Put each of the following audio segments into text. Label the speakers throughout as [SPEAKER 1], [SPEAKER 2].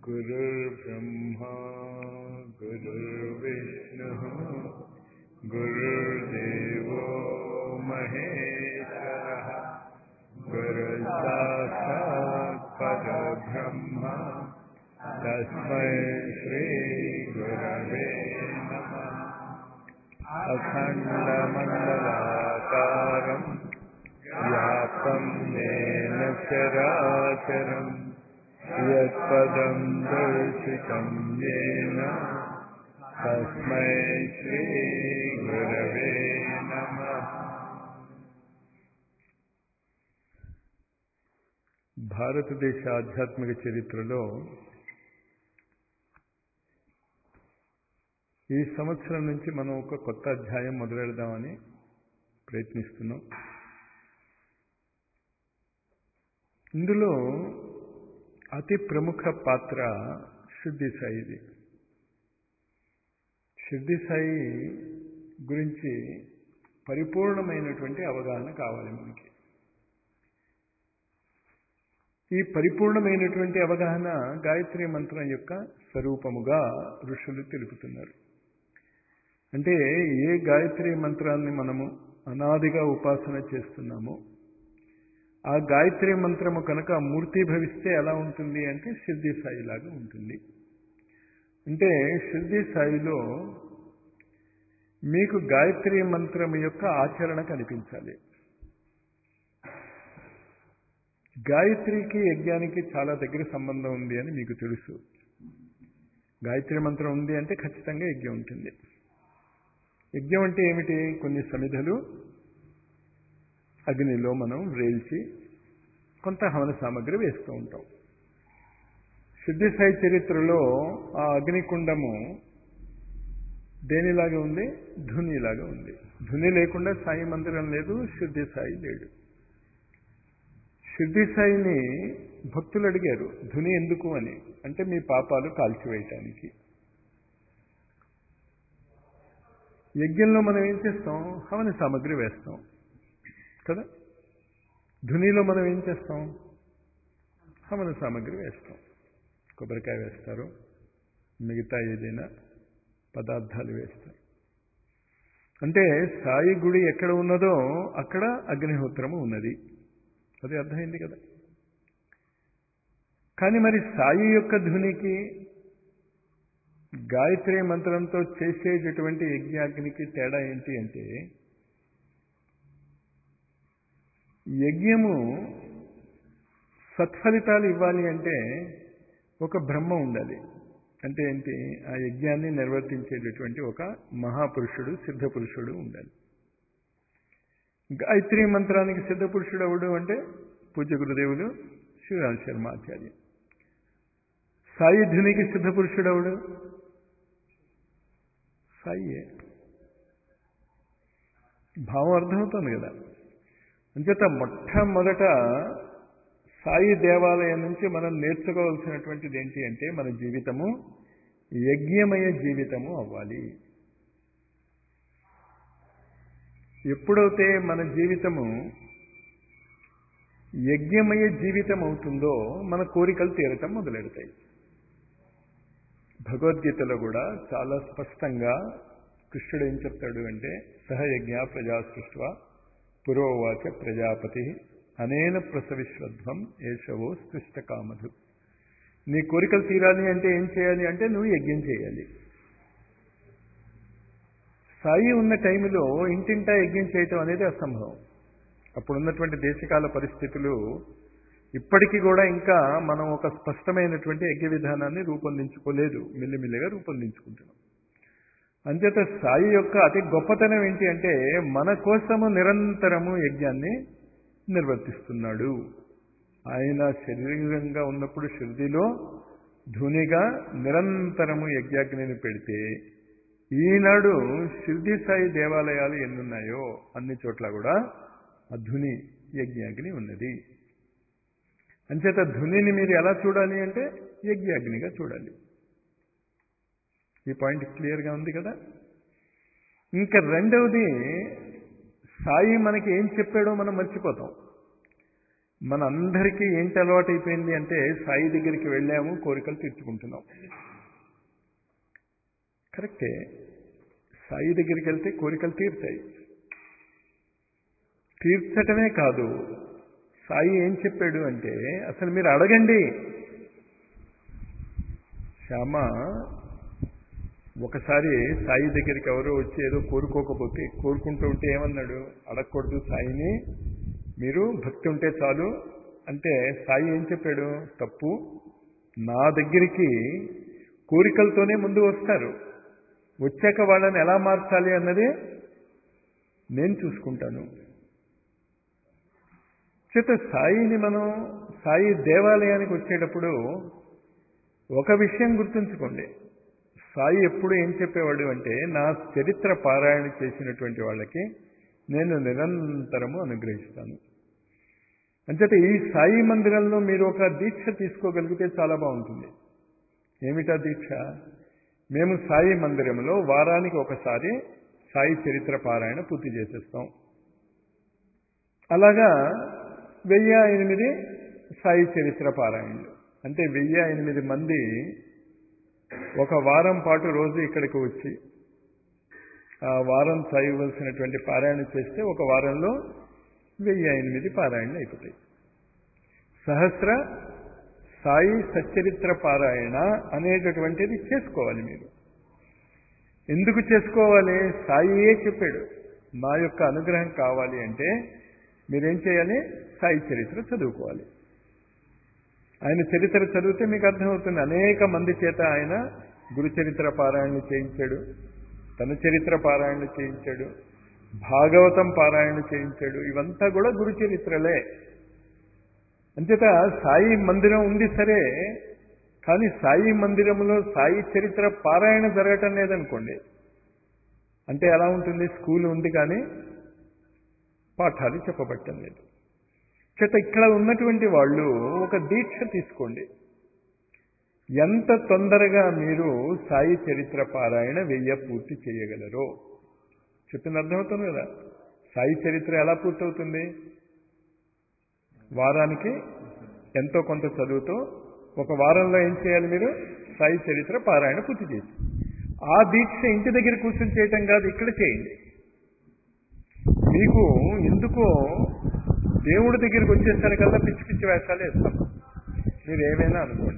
[SPEAKER 1] गुरुर्ब्रह्मा गुरुर्विष्णुः गुरुर्देवो महेश्वरः गुरुसाक्षात् परब्रह्म तस्मै श्रीगुरवे नमः अखण्डमण्डलाकारम् व्याप्तं येन चराचरम् यत्पदं दर्शितं येन तस्मै श्रीगुरवे नमः భారతదేశ ఆధ్యాత్మిక చరిత్రలో ఈ సంవత్సరం నుంచి మనం ఒక కొత్త అధ్యాయం మొదలెడదామని ప్రయత్నిస్తున్నాం ఇందులో అతి ప్రముఖ పాత్ర సిద్ధి సాయిది సిద్ధి సాయి గురించి పరిపూర్ణమైనటువంటి అవగాహన కావాలి మనకి ఈ పరిపూర్ణమైనటువంటి అవగాహన గాయత్రి మంత్రం యొక్క స్వరూపముగా ఋషులు తెలుపుతున్నారు అంటే ఏ గాయత్రి మంత్రాన్ని మనము అనాదిగా ఉపాసన చేస్తున్నామో ఆ గాయత్రి మంత్రము కనుక మూర్తిభవిస్తే ఎలా ఉంటుంది అంటే సిద్ధి సాయిలాగా ఉంటుంది అంటే సిద్ధి సాయిలో మీకు గాయత్రి మంత్రం యొక్క ఆచరణ కనిపించాలి గాయత్రికి యజ్ఞానికి చాలా దగ్గర సంబంధం ఉంది అని మీకు తెలుసు గాయత్రి మంత్రం ఉంది అంటే ఖచ్చితంగా యజ్ఞం ఉంటుంది యజ్ఞం అంటే ఏమిటి కొన్ని సమిధలు అగ్నిలో మనం వేల్చి కొంత హవన సామగ్రి వేస్తూ ఉంటాం సిద్ధిసాయి చరిత్రలో ఆ అగ్నికుండము దేనిలాగా ఉంది ధునిలాగా ఉంది ధుని లేకుండా సాయి మందిరం లేదు సిద్ధి సాయి లేడు సిద్ధి సాయిని భక్తులు అడిగారు ధుని ఎందుకు అని అంటే మీ పాపాలు కాల్చివేయటానికి యజ్ఞంలో మనం ఏం చేస్తాం హవన సామగ్రి వేస్తాం కదా ధునిలో మనం ఏం చేస్తాం హవన సామగ్రి వేస్తాం కొబ్బరికాయ వేస్తారు మిగతా ఏదైనా పదార్థాలు వేస్తారు అంటే సాయి గుడి ఎక్కడ ఉన్నదో అక్కడ అగ్నిహోత్రము ఉన్నది అది అర్థమైంది కదా కానీ మరి సాయి యొక్క ధునికి గాయత్రి మంత్రంతో చేసేటటువంటి యజ్ఞాగ్నికి తేడా ఏంటి అంటే యజ్ఞము సత్ఫలితాలు ఇవ్వాలి అంటే ఒక బ్రహ్మ ఉండాలి అంటే ఏంటి ఆ యజ్ఞాన్ని నిర్వర్తించేటటువంటి ఒక మహాపురుషుడు సిద్ధపురుషుడు ఉండాలి గాయత్రి మంత్రానికి సిద్ధపురుషుడు ఎవడు అంటే పూజ్య గురుదేవులు శ్రీరామ్ శర్మ ఆచార్య సాయి ధునికి సిద్ధపురుషుడు ఎవడు సాయియే భావం అర్థమవుతుంది కదా అంచేత మొట్టమొదట సాయి దేవాలయం నుంచి మనం నేర్చుకోవాల్సినటువంటిది ఏంటి అంటే మన జీవితము యజ్ఞమయ జీవితము అవ్వాలి ఎప్పుడైతే మన జీవితము యజ్ఞమయ జీవితం అవుతుందో మన కోరికలు తీరటం మొదలెడతాయి భగవద్గీతలో కూడా చాలా స్పష్టంగా కృష్ణుడు ఏం చెప్తాడు అంటే సహయజ్ఞ ప్రజా సృష్వ పురోవాచ ప్రజాపతి అనేన ప్రసవిశ్వధ్వం ఏషవో సృష్ట కామధు నీ కోరికలు తీరాలి అంటే ఏం చేయాలి అంటే నువ్వు యజ్ఞం చేయాలి సాయి ఉన్న టైంలో ఇంటింటా యజ్ఞం చేయటం అనేది అసంభవం అప్పుడున్నటువంటి దేశకాల పరిస్థితులు ఇప్పటికీ కూడా ఇంకా మనం ఒక స్పష్టమైనటువంటి యజ్ఞ విధానాన్ని రూపొందించుకోలేదు మెల్లిమెల్లిగా రూపొందించుకుంటున్నాం అంచేత సాయి యొక్క అతి గొప్పతనం ఏంటి అంటే మన కోసము నిరంతరము యజ్ఞాన్ని నిర్వర్తిస్తున్నాడు ఆయన శరీరంగా ఉన్నప్పుడు శృతిలో ధునిగా నిరంతరము యజ్ఞాగ్నిని పెడితే ఈనాడు షిర్ది సాయి దేవాలయాలు ఎన్నున్నాయో అన్ని చోట్ల కూడా ఆ ధుని యజ్ఞాగ్ని ఉన్నది అంచేత ధునిని మీరు ఎలా చూడాలి అంటే యజ్ఞాగ్నిగా చూడాలి ఈ పాయింట్ క్లియర్గా ఉంది కదా ఇంకా రెండవది సాయి మనకి ఏం చెప్పాడో మనం మర్చిపోతాం మన అందరికీ ఏంటి అలవాటు అయిపోయింది అంటే సాయి దగ్గరికి వెళ్ళాము కోరికలు తీర్చుకుంటున్నాం కరెక్టే సాయి దగ్గరికి వెళ్తే కోరికలు తీరుతాయి తీర్చటమే కాదు సాయి ఏం చెప్పాడు అంటే అసలు మీరు అడగండి శ్యామ ఒకసారి సాయి దగ్గరికి ఎవరో వచ్చి ఏదో కోరుకోకపోతే కోరుకుంటూ ఉంటే ఏమన్నాడు అడగకూడదు సాయిని మీరు భక్తి ఉంటే చాలు అంటే సాయి ఏం చెప్పాడు తప్పు నా దగ్గరికి కోరికలతోనే ముందు వస్తారు వచ్చాక వాళ్ళని ఎలా మార్చాలి అన్నది నేను చూసుకుంటాను చేత సాయిని మనం సాయి దేవాలయానికి వచ్చేటప్పుడు ఒక విషయం గుర్తుంచుకోండి సాయి ఎప్పుడు ఏం చెప్పేవాడు అంటే నా చరిత్ర పారాయణ చేసినటువంటి వాళ్ళకి నేను నిరంతరము అనుగ్రహిస్తాను అంచేత ఈ సాయి మందిరంలో మీరు ఒక దీక్ష తీసుకోగలిగితే చాలా బాగుంటుంది ఏమిటా దీక్ష మేము సాయి మందిరంలో వారానికి ఒకసారి సాయి చరిత్ర పారాయణ పూర్తి చేసేస్తాం అలాగా వెయ్యి ఎనిమిది సాయి చరిత్ర పారాయణలు అంటే వెయ్యి ఎనిమిది మంది ఒక వారం పాటు రోజు ఇక్కడికి వచ్చి ఆ వారం చదవలసినటువంటి పారాయణ చేస్తే ఒక వారంలో వెయ్యి ఎనిమిది పారాయణలు అయిపోతాయి సహస్ర సాయి సచ్చరిత్ర పారాయణ అనేటటువంటిది చేసుకోవాలి మీరు ఎందుకు చేసుకోవాలి సాయియే చెప్పాడు నా యొక్క అనుగ్రహం కావాలి అంటే మీరేం చేయాలి సాయి చరిత్ర చదువుకోవాలి ఆయన చరిత్ర చదివితే మీకు అర్థమవుతుంది అనేక మంది చేత ఆయన గురు చరిత్ర పారాయణలు చేయించాడు తన చరిత్ర పారాయణలు చేయించాడు భాగవతం పారాయణ చేయించాడు ఇవంతా కూడా గురు చరిత్రలే అంచేత సాయి మందిరం ఉంది సరే కానీ సాయి మందిరంలో సాయి చరిత్ర పారాయణ జరగటం లేదనుకోండి అంటే ఎలా ఉంటుంది స్కూల్ ఉంది కానీ పాఠాలు చెప్పబట్టం లేదు చేత ఇక్కడ ఉన్నటువంటి వాళ్ళు ఒక దీక్ష తీసుకోండి ఎంత తొందరగా మీరు సాయి చరిత్ర పారాయణ వెయ్య పూర్తి చేయగలరో చెప్పిన అర్థమవుతుంది కదా సాయి చరిత్ర ఎలా పూర్తవుతుంది వారానికి ఎంతో కొంత చదువుతూ ఒక వారంలో ఏం చేయాలి మీరు సాయి చరిత్ర పారాయణ పూర్తి చేసి ఆ దీక్ష ఇంటి దగ్గర కూర్చొని చేయటం కాదు ఇక్కడ చేయండి మీకు ఎందుకో దేవుడి దగ్గరికి వచ్చేసరికల్లా పిచ్చి పిచ్చి వేషాలు వేస్తాం మీరు ఏమైనా అనుకోండి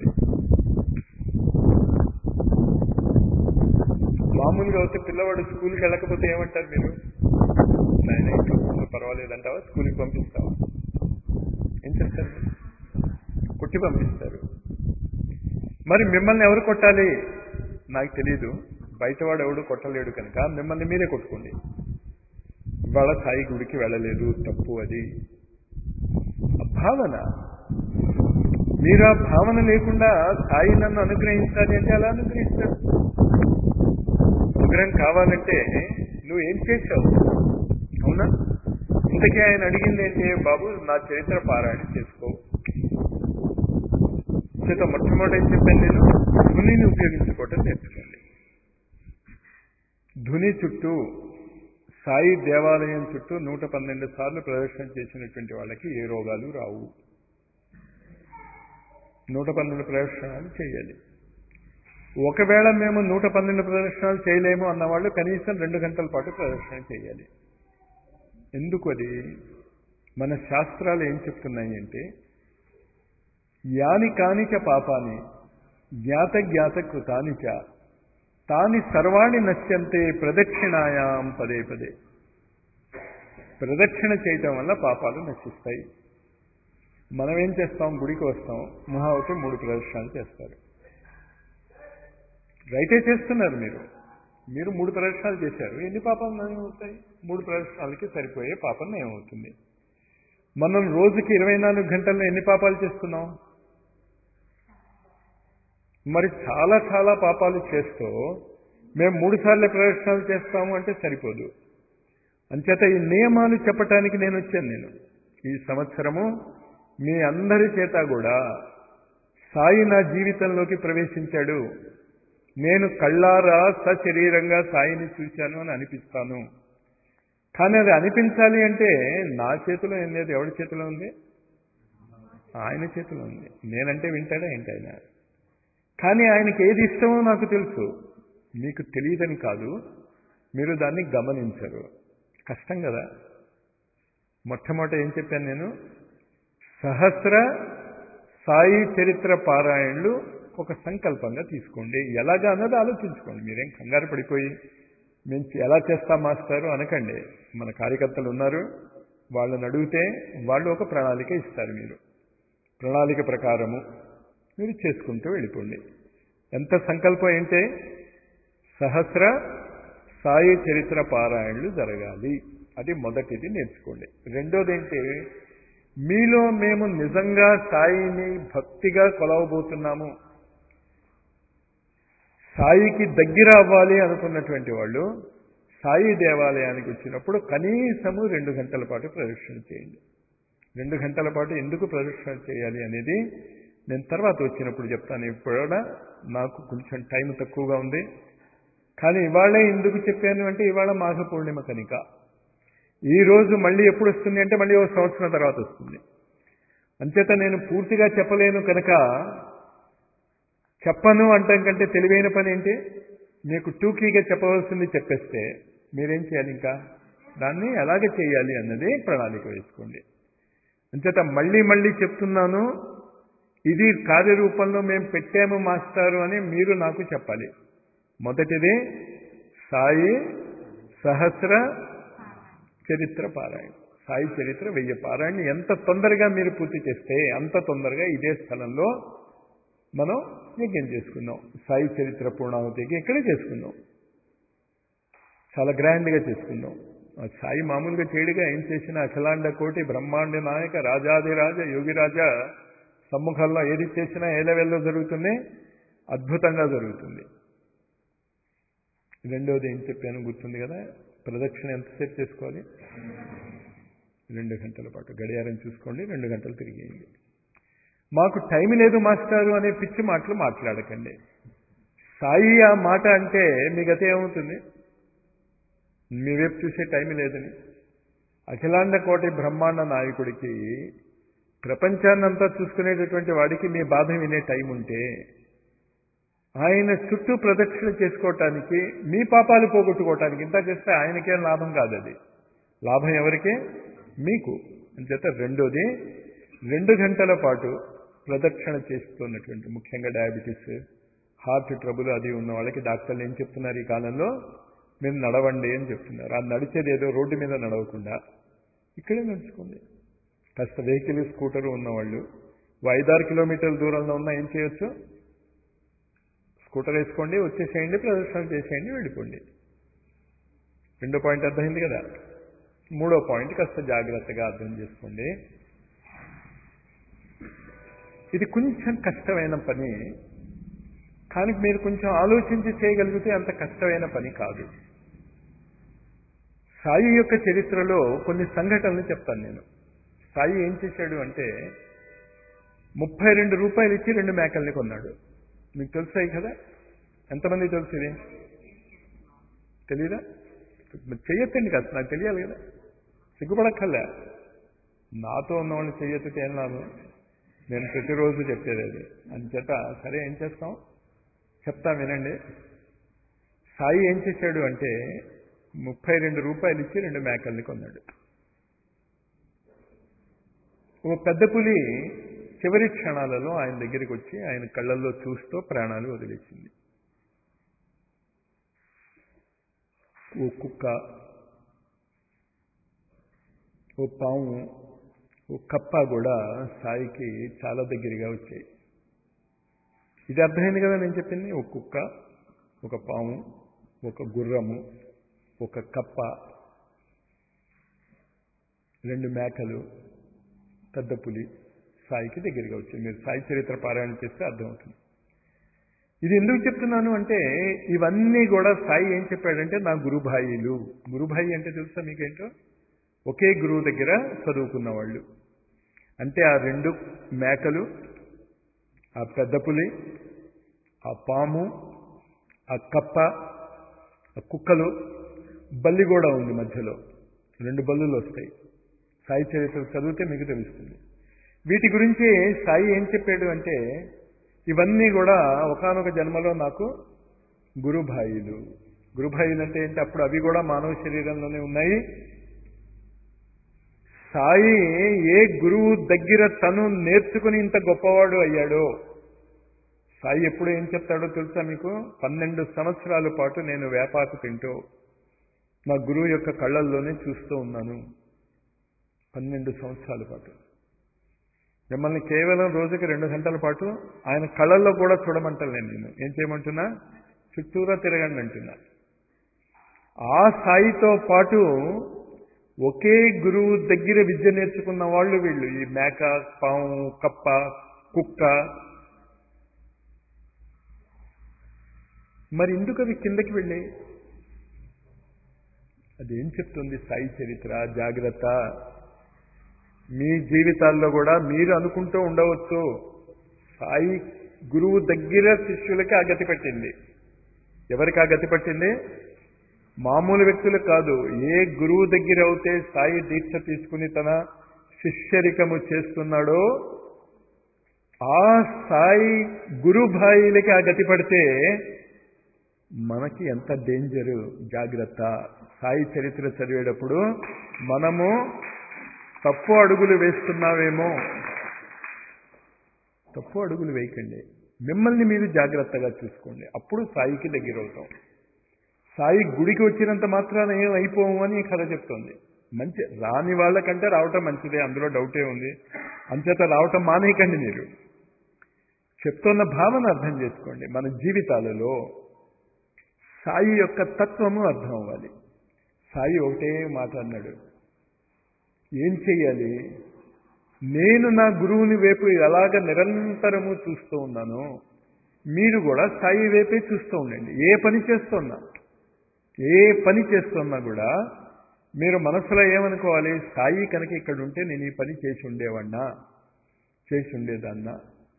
[SPEAKER 1] మామూలుగా అయితే పిల్లవాడు స్కూల్కి వెళ్ళకపోతే ఏమంటారు మీరు నాయన ఇంట్లో కూర్చో పర్వాలేదంటావా స్కూల్కి పంపిస్తావా ఏం చేస్తారు మీరు? కొట్టి పంపిస్తారు మరి మిమ్మల్ని ఎవరు కొట్టాలి నాకు తెలియదు బయటవాడు ఎవడు కొట్టలేడు కనుక మిమ్మల్ని మీరే కొట్టుకోండి ఇవాళ సాయి గుడికి వెళ్ళలేదు తప్పు అది ఆ భావన మీరు ఆ భావన లేకుండా సాయి నన్ను అనుగ్రహించాలి అంటే అలా అనుగ్రహిస్తాడు అనుగ్రహం కావాలంటే నువ్వు ఏం చేశావు అవునా ఇంతకీ ఆయన అడిగింది ఏంటి బాబు నా చరిత్ర పారాయణ చేసుకో చేత మొట్టమొదటి ఏం చెప్పాను నేను ధునిని ఉపయోగించుకోవటం నేర్చుకోండి ధుని చుట్టూ సాయి దేవాలయం చుట్టూ నూట పన్నెండు సార్లు ప్రదర్శన చేసినటువంటి వాళ్ళకి ఏ రోగాలు రావు నూట పన్నెండు ప్రదర్శనలు చేయాలి ఒకవేళ మేము నూట పన్నెండు ప్రదర్శనలు చేయలేము అన్నవాళ్ళు కనీసం రెండు గంటల పాటు ప్రదర్శన చేయాలి ఎందుకు అది మన శాస్త్రాలు ఏం చెప్తున్నాయి అంటే యాని కానిచ పాపాని జ్ఞాత జ్ఞాత కృతానిచ తాని సర్వాణి నశ్యంతే ప్రదక్షిణాయాం పదే పదే ప్రదక్షిణ చేయటం వల్ల పాపాలు నశిస్తాయి మనం ఏం చేస్తాం గుడికి వస్తాం మహావతి మూడు ప్రదర్శనలు చేస్తారు రైటే చేస్తున్నారు మీరు మీరు మూడు ప్రదర్శనలు చేశారు ఎన్ని పాపాలు ఏమవుతాయి మూడు ప్రదర్శనలకి సరిపోయే పాపం ఏమవుతుంది మనం రోజుకి ఇరవై నాలుగు గంటల్లో ఎన్ని పాపాలు చేస్తున్నాం మరి చాలా చాలా పాపాలు చేస్తూ మేము మూడు సార్లు ప్రదర్శనలు చేస్తాము అంటే సరిపోదు అంచేత ఈ నియమాలు చెప్పటానికి నేను వచ్చాను నేను ఈ సంవత్సరము మీ అందరి చేత కూడా సాయి నా జీవితంలోకి ప్రవేశించాడు నేను కళ్ళారా సశరీరంగా సాయిని చూశాను అని అనిపిస్తాను కానీ అది అనిపించాలి అంటే నా చేతిలో ఏం లేదు ఎవరి చేతిలో ఉంది ఆయన చేతిలో ఉంది నేనంటే వింటాడా ఏంటి ఆయన కానీ ఆయనకి ఏది ఇష్టమో నాకు తెలుసు మీకు తెలియదని కాదు మీరు దాన్ని గమనించరు కష్టం కదా మొట్టమొదట ఏం చెప్పాను నేను సహస్ర సాయి చరిత్ర పారాయణలు ఒక సంకల్పంగా తీసుకోండి ఎలాగా అన్నది ఆలోచించుకోండి మీరేం కంగారు పడిపోయి మేము ఎలా చేస్తాం మాస్టారు అనకండి మన కార్యకర్తలు ఉన్నారు వాళ్ళని అడిగితే వాళ్ళు ఒక ప్రణాళిక ఇస్తారు మీరు ప్రణాళిక ప్రకారము మీరు చేసుకుంటూ వెళ్ళిపోండి ఎంత సంకల్పం ఏంటే సహస్ర సాయి చరిత్ర పారాయణలు జరగాలి అది మొదటిది నేర్చుకోండి రెండోది ఏంటి మీలో మేము నిజంగా సాయిని భక్తిగా కొలవబోతున్నాము సాయికి దగ్గర అవ్వాలి అనుకున్నటువంటి వాళ్ళు సాయి దేవాలయానికి వచ్చినప్పుడు కనీసము రెండు గంటల పాటు ప్రదక్షిణ చేయండి రెండు గంటల పాటు ఎందుకు ప్రదక్షిణ చేయాలి అనేది నేను తర్వాత వచ్చినప్పుడు చెప్తాను ఇప్పుడు కూడా నాకు కొంచెం టైం తక్కువగా ఉంది కానీ ఇవాళే ఎందుకు చెప్పాను అంటే ఇవాళ మాఘ పూర్ణిమ కనుక ఈ రోజు మళ్ళీ ఎప్పుడు వస్తుంది అంటే మళ్ళీ ఒక సంవత్సరం తర్వాత వస్తుంది అంచేత నేను పూర్తిగా చెప్పలేను కనుక చెప్పను అంటాం కంటే తెలివైన పని ఏంటి మీకు టూకీగా చెప్పవలసింది చెప్పేస్తే మీరేం చేయాలి ఇంకా దాన్ని ఎలాగ చేయాలి అన్నది ప్రణాళిక వేసుకోండి అంచేత మళ్ళీ మళ్ళీ చెప్తున్నాను ఇది కార్యరూపంలో మేము పెట్టాము మాస్టారు అని మీరు నాకు చెప్పాలి మొదటిది సాయి సహస్ర చరిత్ర పారాయణ సాయి చరిత్ర వెయ్యి పారాయణ ఎంత తొందరగా మీరు పూర్తి చేస్తే అంత తొందరగా ఇదే స్థలంలో మనం యజ్ఞం చేసుకుందాం సాయి చరిత్ర పూర్ణావతికి ఇక్కడే చేసుకుందాం చాలా గ్రాండ్గా చేసుకుందాం ఆ సాయి మామూలుగా చేయడుగా ఏం చేసినా అఖిలాండ కోటి బ్రహ్మాండ నాయక రాజాదిరాజ యోగిరాజ సమ్ముఖంలో ఏది చేసినా ఏ లెవెల్లో జరుగుతుంది అద్భుతంగా జరుగుతుంది రెండోది ఏం చెప్పాను గుర్తుంది కదా ప్రదక్షిణ ఎంతసేపు చేసుకోవాలి రెండు గంటల పాటు గడియారం చూసుకోండి రెండు గంటలు తిరిగేయండి మాకు టైం లేదు మాస్టారు అనే పిచ్చి మాటలు మాట్లాడకండి సాయి ఆ మాట అంటే మీ గత ఏమవుతుంది మీ వైపు చూసే టైం లేదని అఖిలాండ కోటి బ్రహ్మాండ నాయకుడికి ప్రపంచాన్నంతా చూసుకునేటటువంటి వాడికి మీ బాధ వినే టైం ఉంటే ఆయన చుట్టూ ప్రదక్షిణ చేసుకోవటానికి మీ పాపాలు పోగొట్టుకోవటానికి ఇంత చేస్తే ఆయనకేం లాభం కాదు అది లాభం ఎవరికే మీకు అంచేత రెండోది రెండు గంటల పాటు ప్రదక్షిణ చేస్తున్నటువంటి ముఖ్యంగా డయాబెటీస్ హార్ట్ ట్రబుల్ అది ఉన్న వాళ్ళకి డాక్టర్లు ఏం చెప్తున్నారు ఈ కాలంలో మీరు నడవండి అని చెప్తున్నారు ఆ నడిచేది ఏదో రోడ్డు మీద నడవకుండా ఇక్కడే నడుచుకోండి కాస్త వెహికల్ స్కూటర్ ఉన్నవాళ్ళు ఐదారు కిలోమీటర్ల దూరంలో ఉన్నా ఏం చేయొచ్చు స్కూటర్ వేసుకోండి వచ్చేసేయండి ప్రదర్శన చేసేయండి వెళ్ళిపోండి రెండో పాయింట్ అర్థమైంది కదా మూడో పాయింట్ కాస్త జాగ్రత్తగా అర్థం చేసుకోండి ఇది కొంచెం కష్టమైన పని కానీ మీరు కొంచెం ఆలోచించి చేయగలిగితే అంత కష్టమైన పని కాదు సాయి యొక్క చరిత్రలో కొన్ని సంఘటనలు చెప్తాను నేను సాయి ఏం చేశాడు అంటే ముప్పై రెండు రూపాయలు ఇచ్చి రెండు మేకల్ని కొన్నాడు మీకు తెలుసాయి కదా ఎంతమంది తెలుసు ఇది తెలీదా చెయ్యొద్దండి కాస్త నాకు తెలియాలి కదా సిగ్గుపడక్కర్లే నాతో ఉన్నవాళ్ళు చెయ్యొద్దు ఏం లాభం నేను ప్రతిరోజు చెప్పేది అది అంచేత సరే ఏం చేస్తాం చెప్తా వినండి సాయి ఏం చేశాడు అంటే ముప్పై రెండు రూపాయలు ఇచ్చి రెండు మేకల్ని కొన్నాడు ఓ పెద్ద పులి చివరి క్షణాలలో ఆయన దగ్గరికి వచ్చి ఆయన కళ్ళల్లో చూస్తూ ప్రాణాలు వదిలేసింది ఓ కుక్క ఓ పాము ఓ కప్ప కూడా సాయికి చాలా దగ్గరగా వచ్చాయి ఇది అర్థమైంది కదా నేను చెప్పింది ఒక కుక్క ఒక పాము ఒక గుర్రము ఒక కప్ప రెండు మేకలు పెద్ద పులి సాయికి దగ్గరగా వచ్చాయి మీరు సాయి చరిత్ర పారాయణ చేస్తే అర్థమవుతుంది ఇది ఎందుకు చెప్తున్నాను అంటే ఇవన్నీ కూడా సాయి ఏం చెప్పాడంటే నా గురుభాయిలు గురుభాయి అంటే తెలుసా మీకేంటో ఒకే గురువు దగ్గర చదువుకున్న వాళ్ళు అంటే ఆ రెండు మేకలు ఆ పెద్ద పులి ఆ పాము ఆ కప్ప ఆ కుక్కలు బల్లి కూడా ఉంది మధ్యలో రెండు బల్లులు వస్తాయి సాయి చరిత్ర చదివితే మీకు తెలుస్తుంది వీటి గురించి సాయి ఏం చెప్పాడు అంటే ఇవన్నీ కూడా ఒకనొక జన్మలో నాకు గురుభాయిలు గురుభాయిలు అంటే ఏంటి అప్పుడు అవి కూడా మానవ శరీరంలోనే ఉన్నాయి సాయి ఏ గురువు దగ్గర తను నేర్చుకుని ఇంత గొప్పవాడు అయ్యాడో సాయి ఎప్పుడు ఏం చెప్తాడో తెలుసా మీకు పన్నెండు సంవత్సరాల పాటు నేను వేపాకు తింటూ నా గురువు యొక్క కళ్ళల్లోనే చూస్తూ ఉన్నాను పన్నెండు సంవత్సరాల పాటు మిమ్మల్ని కేవలం రోజుకి రెండు గంటల పాటు ఆయన కళ్ళల్లో కూడా చూడమంటలేను నేను ఏం చేయమంటున్నా చుట్టూరా తిరగండి అంటున్నా ఆ సాయితో పాటు ఒకే గురువు దగ్గర విద్య నేర్చుకున్న వాళ్ళు వీళ్ళు ఈ మేక పాము కప్ప కుక్క మరి ఎందుకు అవి కిందకి వెళ్ళాయి అదేం చెప్తుంది సాయి చరిత్ర జాగ్రత్త మీ జీవితాల్లో కూడా మీరు అనుకుంటూ ఉండవచ్చు సాయి గురువు దగ్గర శిష్యులకి ఆ గతి పట్టింది ఎవరికి ఆ గతి పట్టింది మామూలు వ్యక్తులు కాదు ఏ గురువు దగ్గర అయితే సాయి దీక్ష తీసుకుని తన శిష్యరికము చేస్తున్నాడో ఆ సాయి గురుభాయిలకి ఆ గతి పడితే మనకి ఎంత డేంజరు జాగ్రత్త సాయి చరిత్ర చదివేటప్పుడు మనము తప్పు అడుగులు వేస్తున్నావేమో తప్పు అడుగులు వేయకండి మిమ్మల్ని మీరు జాగ్రత్తగా చూసుకోండి అప్పుడు సాయికి దగ్గర అవుతాం సాయి గుడికి వచ్చినంత మాత్రాన ఏం అయిపోవు అని ఈ కథ చెప్తోంది మంచి రాని వాళ్ళకంటే రావటం మంచిదే అందులో డౌటే ఉంది అంచేత రావటం మానేయకండి మీరు చెప్తున్న భావన అర్థం చేసుకోండి మన జీవితాలలో సాయి యొక్క తత్వము అర్థం అవ్వాలి సాయి ఒకటే మాట అన్నాడు ఏం చెయ్యాలి నేను నా గురువుని వైపు ఎలాగ నిరంతరము చూస్తూ ఉన్నానో మీరు కూడా సాయి వైపే చూస్తూ ఉండండి ఏ పని చేస్తున్నా ఏ పని చేస్తున్నా కూడా మీరు మనసులో ఏమనుకోవాలి సాయి కనుక ఇక్కడ ఉంటే నేను ఈ పని చేసి ఉండేవాడినా చేసి ఉండేదాన్నా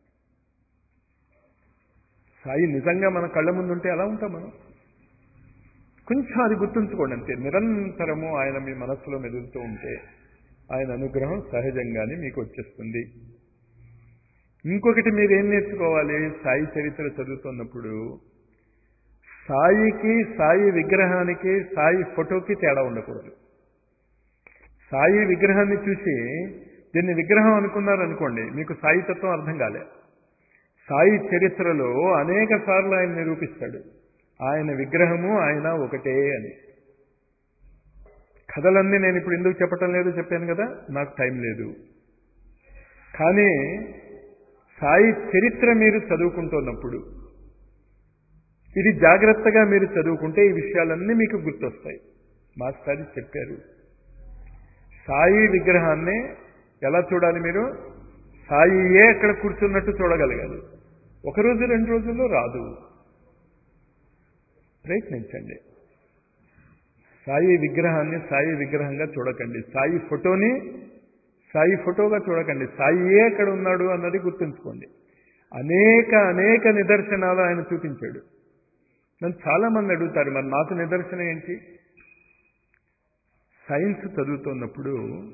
[SPEAKER 1] సాయి నిజంగా మన కళ్ళ ముందు ఉంటే ఎలా ఉంటాం మనం కొంచెం అది గుర్తుంచుకోండి అంతే నిరంతరము ఆయన మీ మనస్సులో మెదులుతూ ఉంటే ఆయన అనుగ్రహం సహజంగానే మీకు వచ్చేస్తుంది ఇంకొకటి మీరు ఏం నేర్చుకోవాలి సాయి చరిత్ర చదువుతున్నప్పుడు సాయికి సాయి విగ్రహానికి సాయి ఫోటోకి తేడా ఉండకూడదు సాయి విగ్రహాన్ని చూసి దీన్ని విగ్రహం అనుకున్నారనుకోండి మీకు సాయి తత్వం అర్థం కాలే సాయి చరిత్రలో అనేక సార్లు ఆయన నిరూపిస్తాడు ఆయన విగ్రహము ఆయన ఒకటే అని కథలన్నీ నేను ఇప్పుడు ఎందుకు చెప్పటం లేదు చెప్పాను కదా నాకు టైం లేదు కానీ సాయి చరిత్ర మీరు చదువుకుంటున్నప్పుడు ఇది జాగ్రత్తగా మీరు చదువుకుంటే ఈ విషయాలన్నీ మీకు గుర్తొస్తాయి మాస్టర్ చెప్పారు సాయి విగ్రహాన్ని ఎలా చూడాలి మీరు సాయియే అక్కడ కూర్చున్నట్టు చూడగలగాలి ఒక రోజు రెండు రోజుల్లో రాదు ప్రయత్నించండి సాయి విగ్రహాన్ని సాయి విగ్రహంగా చూడకండి సాయి ఫోటోని సాయి ఫోటోగా చూడకండి సాయియే అక్కడ ఉన్నాడు అన్నది గుర్తుంచుకోండి అనేక అనేక నిదర్శనాలు ఆయన చూపించాడు నన్ను చాలా మంది అడుగుతారు మరి నాకు నిదర్శనం ఏంటి సైన్స్ చదువుతున్నప్పుడు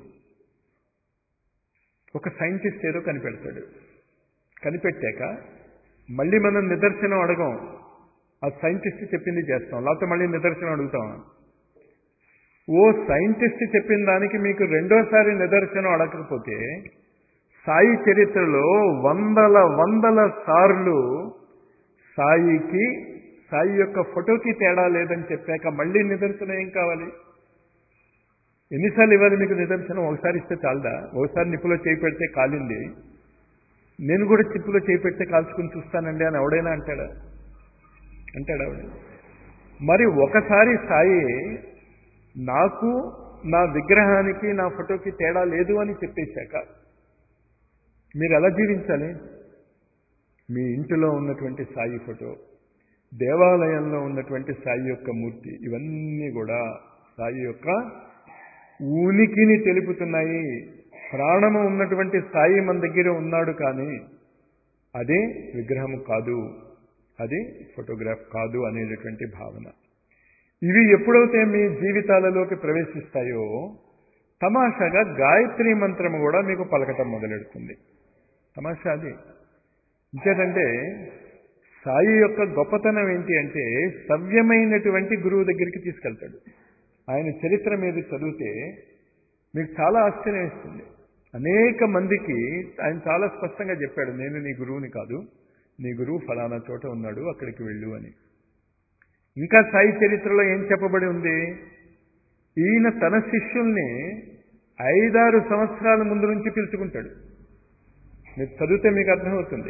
[SPEAKER 1] ఒక సైంటిస్ట్ ఏదో కనిపెడతాడు కనిపెట్టాక మళ్ళీ మనం నిదర్శనం అడగం ఆ సైంటిస్ట్ చెప్పింది చేస్తాం లేకపోతే మళ్ళీ నిదర్శనం అడుగుతాం ఓ సైంటిస్ట్ చెప్పిన దానికి మీకు రెండోసారి నిదర్శనం అడగకపోతే సాయి చరిత్రలో వందల వందల సార్లు సాయికి సాయి యొక్క ఫోటోకి తేడా లేదని చెప్పాక మళ్ళీ నిదర్శనం ఏం కావాలి ఎన్నిసార్లు ఇవ్వాలి మీకు నిదర్శనం ఒకసారి ఇస్తే చాలదా ఒకసారి నిప్పులో చేయి పెడితే కాలింది నేను కూడా చిప్పులో చేయి పెడితే కాల్చుకుని చూస్తానండి అని ఎవడైనా అంటాడా అంటాడు ఆవిడ మరి ఒకసారి సాయి నాకు నా విగ్రహానికి నా ఫోటోకి తేడా లేదు అని చెప్పేశాక మీరు ఎలా జీవించాలి మీ ఇంటిలో ఉన్నటువంటి సాయి ఫోటో దేవాలయంలో ఉన్నటువంటి సాయి యొక్క మూర్తి ఇవన్నీ కూడా సాయి యొక్క ఉనికిని తెలుపుతున్నాయి ప్రాణము ఉన్నటువంటి సాయి మన దగ్గర ఉన్నాడు కానీ అదే విగ్రహము కాదు అది ఫోటోగ్రాఫ్ కాదు అనేటటువంటి భావన ఇవి ఎప్పుడైతే మీ జీవితాలలోకి ప్రవేశిస్తాయో తమాషాగా గాయత్రి మంత్రము కూడా మీకు పలకటం మొదలెడుతుంది తమాషా అది ఇంకేదంటే సాయి యొక్క గొప్పతనం ఏంటి అంటే సవ్యమైనటువంటి గురువు దగ్గరికి తీసుకెళ్తాడు ఆయన చరిత్ర మీద చదివితే మీకు చాలా ఆశ్చర్యం ఇస్తుంది అనేక మందికి ఆయన చాలా స్పష్టంగా చెప్పాడు నేను నీ గురువుని కాదు నీ గురువు ఫలానా చోట ఉన్నాడు అక్కడికి వెళ్ళు అని ఇంకా సాయి చరిత్రలో ఏం చెప్పబడి ఉంది ఈయన తన శిష్యుల్ని ఐదారు సంవత్సరాల ముందు నుంచి పిలుచుకుంటాడు మీరు చదివితే మీకు అర్థమవుతుంది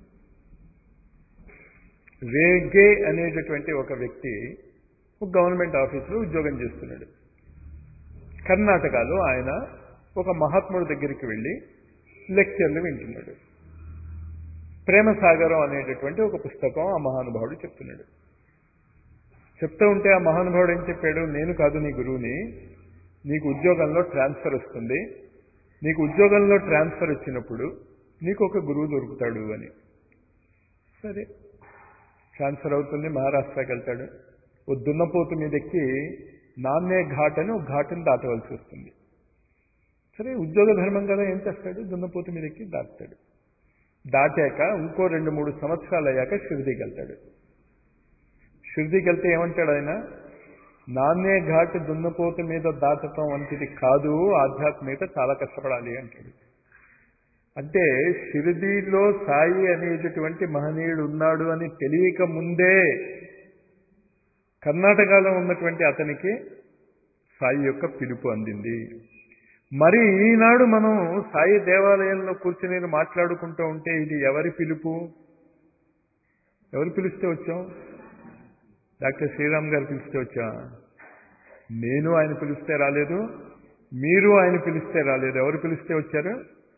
[SPEAKER 1] రేగే అనేటటువంటి ఒక వ్యక్తి ఒక గవర్నమెంట్ ఆఫీసులో ఉద్యోగం చేస్తున్నాడు కర్ణాటకలో ఆయన ఒక మహాత్ముడి దగ్గరికి వెళ్ళి లెక్చర్లు వింటున్నాడు ప్రేమసాగరం అనేటటువంటి ఒక పుస్తకం ఆ మహానుభావుడు చెప్తున్నాడు చెప్తూ ఉంటే ఆ మహానుభావుడు ఏం చెప్పాడు నేను కాదు నీ గురువుని నీకు ఉద్యోగంలో ట్రాన్స్ఫర్ వస్తుంది నీకు ఉద్యోగంలో ట్రాన్స్ఫర్ వచ్చినప్పుడు నీకు ఒక గురువు దొరుకుతాడు అని సరే ట్రాన్స్ఫర్ అవుతుంది మహారాష్ట్రకి వెళ్తాడు ఓ దున్నపోతు మీద ఎక్కి నాన్నే ఘాట్ అని ఒక ఘాటుని దాటవలసి వస్తుంది సరే ఉద్యోగ ధర్మం కదా ఏం చేస్తాడు దున్నపోతు మీద ఎక్కి దాటుతాడు దాటాక ఇంకో రెండు మూడు సంవత్సరాలు అయ్యాక షిరిడీకి వెళ్తాడు షిరిడీకి వెళ్తే ఏమంటాడు ఆయన నాన్నే ఘాట్ దున్నపోతు మీద దాటటం వంటిది కాదు ఆధ్యాత్మికత చాలా కష్టపడాలి అంటాడు అంటే షిరిడీలో సాయి అనేటటువంటి మహనీయుడు ఉన్నాడు అని తెలియక ముందే కర్ణాటకలో ఉన్నటువంటి అతనికి సాయి యొక్క పిలుపు అందింది మరి ఈనాడు మనం సాయి దేవాలయంలో కూర్చుని మాట్లాడుకుంటూ ఉంటే ఇది ఎవరి పిలుపు ఎవరు పిలిస్తే వచ్చాం డాక్టర్ శ్రీరామ్ గారు పిలిస్తే వచ్చా నేను ఆయన పిలిస్తే రాలేదు మీరు ఆయన పిలిస్తే రాలేదు ఎవరు పిలిస్తే వచ్చారు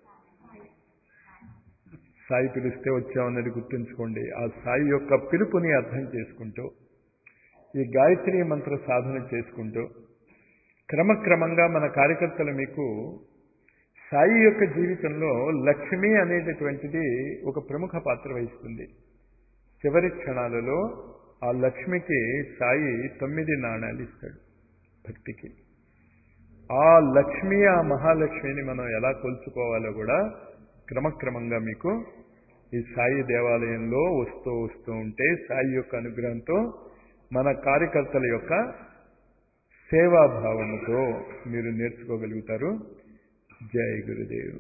[SPEAKER 1] సాయి పిలిస్తే వచ్చామన్నది గుర్తుంచుకోండి ఆ సాయి యొక్క పిలుపుని అర్థం చేసుకుంటూ ఈ గాయత్రి మంత్ర సాధన చేసుకుంటూ క్రమక్రమంగా మన కార్యకర్తలు మీకు సాయి యొక్క జీవితంలో లక్ష్మి అనేటటువంటిది ఒక ప్రముఖ పాత్ర వహిస్తుంది చివరి క్షణాలలో ఆ లక్ష్మికి సాయి తొమ్మిది నాణాలు ఇస్తాడు భక్తికి ఆ లక్ష్మి ఆ మహాలక్ష్మిని మనం ఎలా కొలుచుకోవాలో కూడా క్రమక్రమంగా మీకు ఈ సాయి దేవాలయంలో వస్తూ వస్తూ ఉంటే సాయి యొక్క అనుగ్రహంతో మన కార్యకర్తల యొక్క సేవాభావముతో మీరు నేర్చుకోగలుగుతారు జై గురుదేవ్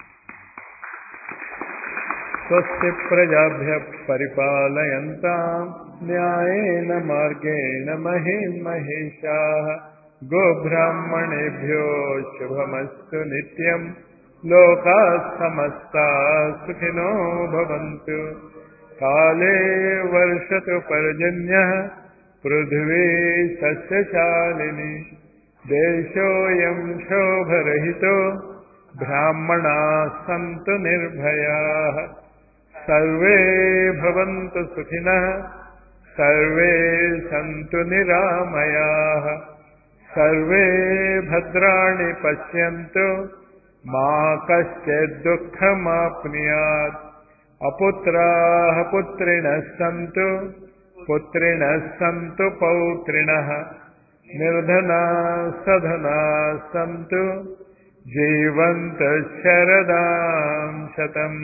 [SPEAKER 1] స్వస్తి ప్రజాభ్య పరిపాలయంతా న్యాయేన మార్గేణ మహిమహేషా గోబ్రాహ్మణేభ్యో శుభమస్తు నిత్యం లోకా సమస్తా సుఖినో భవంతు కాలే వర్షతు పర్జన్య పృథివీ సస్యశాలిని దేశోయం శోభరహితో బ్రాహ్మణా సంతు నిర్భయా సర్వే భవంతు సుఖినః సర్వే సంతు నిరామయా సర్వే భద్రాణి పశ్యంతు మా కశ్చిద్ దుఃఖమాప్నుయాత్ అపుత్రాः పుత్రిణः సन्तు పుత్రిణः సन्तు పౌత్రిణः నిర్ధనా సధనా సन्तు జీవంత శరదాం శతం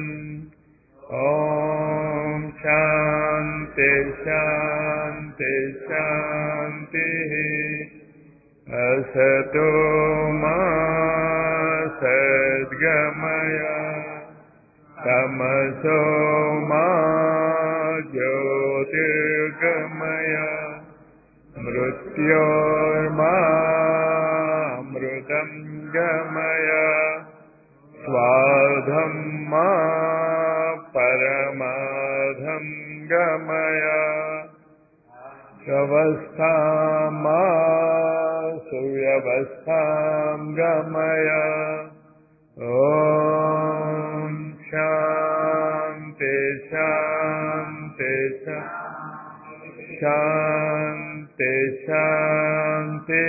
[SPEAKER 1] ఓం శాంతి శాంతి శాంతి असतो मा सद्गमय तमसो मा ज्योतिर्गमय मृत्योर्मामृतं गमय स्वाधं मा परमाधं गमय व्यवस्था मा सुव्यवस्थां गमय ॐ शान्ति शान्ति శాంతి శాంతి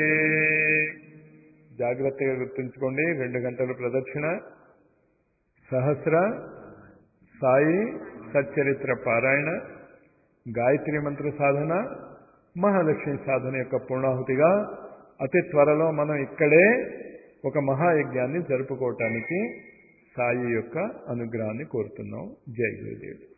[SPEAKER 1] జాగ్రత్తగా గుర్తుంచుకోండి రెండు గంటల ప్రదక్షిణ సహస్ర సాయి సచ్చరిత్ర పారాయణ గాయత్రి మంత్ర సాధన మహాలక్ష్మి సాధన యొక్క పూర్ణాహుతిగా అతి త్వరలో మనం ఇక్కడే ఒక మహాయజ్ఞాన్ని జరుపుకోవటానికి సాయి యొక్క అనుగ్రహాన్ని కోరుతున్నాం జై గురుదేవ్